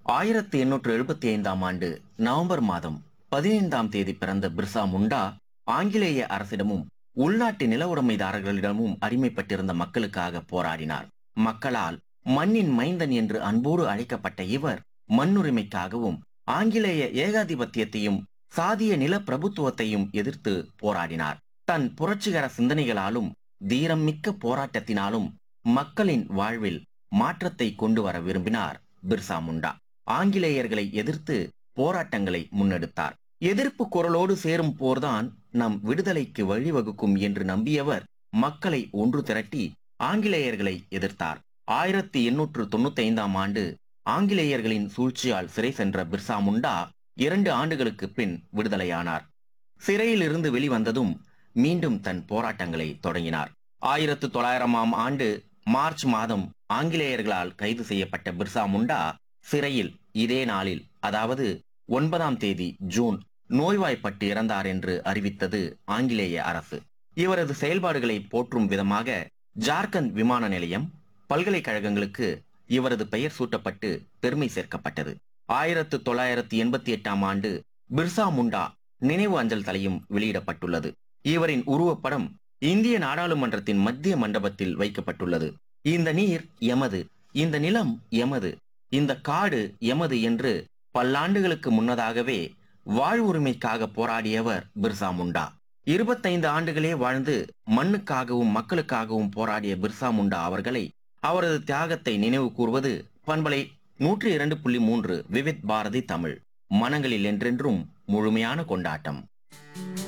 ஆயிரத்தி எண்ணூற்று எழுபத்தி ஐந்தாம் ஆண்டு நவம்பர் மாதம் பதினைந்தாம் தேதி பிறந்த பிர்சா முண்டா ஆங்கிலேய அரசிடமும் உள்நாட்டு நில உடைமைதாரர்களிடமும் அடிமைப்பட்டிருந்த மக்களுக்காக போராடினார் மக்களால் மண்ணின் மைந்தன் என்று அன்போடு அழைக்கப்பட்ட இவர் மண்ணுரிமைக்காகவும் ஆங்கிலேய ஏகாதிபத்தியத்தையும் சாதிய நில பிரபுத்துவத்தையும் எதிர்த்து போராடினார் தன் புரட்சிகர சிந்தனைகளாலும் தீரம் மிக்க போராட்டத்தினாலும் மக்களின் வாழ்வில் மாற்றத்தை கொண்டு வர விரும்பினார் பிர்சா முண்டா ஆங்கிலேயர்களை எதிர்த்து போராட்டங்களை முன்னெடுத்தார் எதிர்ப்பு குரலோடு சேரும் போர்தான் நம் விடுதலைக்கு வழிவகுக்கும் என்று நம்பியவர் மக்களை ஒன்று திரட்டி ஆங்கிலேயர்களை எதிர்த்தார் ஆயிரத்தி எண்ணூற்று தொண்ணூத்தி ஐந்தாம் ஆண்டு ஆங்கிலேயர்களின் சூழ்ச்சியால் சிறை சென்ற பிர்சா முண்டா இரண்டு ஆண்டுகளுக்கு பின் விடுதலையானார் சிறையிலிருந்து வெளிவந்ததும் மீண்டும் தன் போராட்டங்களை தொடங்கினார் ஆயிரத்து தொள்ளாயிரமாம் ஆண்டு மார்ச் மாதம் ஆங்கிலேயர்களால் கைது செய்யப்பட்ட பிர்சா முண்டா சிறையில் இதே நாளில் அதாவது ஒன்பதாம் தேதி ஜூன் நோய்வாய்ப்பட்டு இறந்தார் என்று அறிவித்தது ஆங்கிலேய அரசு இவரது செயல்பாடுகளை போற்றும் விதமாக ஜார்க்கண்ட் விமான நிலையம் பல்கலைக்கழகங்களுக்கு இவரது பெயர் சூட்டப்பட்டு பெருமை சேர்க்கப்பட்டது ஆயிரத்து தொள்ளாயிரத்தி எண்பத்தி எட்டாம் ஆண்டு பிர்சா முண்டா நினைவு அஞ்சல் தலையும் வெளியிடப்பட்டுள்ளது இவரின் உருவப்படம் இந்திய நாடாளுமன்றத்தின் மத்திய மண்டபத்தில் வைக்கப்பட்டுள்ளது இந்த நீர் எமது இந்த நிலம் எமது இந்த காடு எமது என்று பல்லாண்டுகளுக்கு முன்னதாகவே வாழ்வுரிமைக்காக போராடியவர் பிர்சா முண்டா இருபத்தைந்து ஆண்டுகளே வாழ்ந்து மண்ணுக்காகவும் மக்களுக்காகவும் போராடிய பிர்சா முண்டா அவர்களை அவரது தியாகத்தை நினைவு கூர்வது பண்பலை நூற்றி இரண்டு புள்ளி மூன்று விவித் பாரதி தமிழ் மனங்களில் என்றென்றும் முழுமையான கொண்டாட்டம்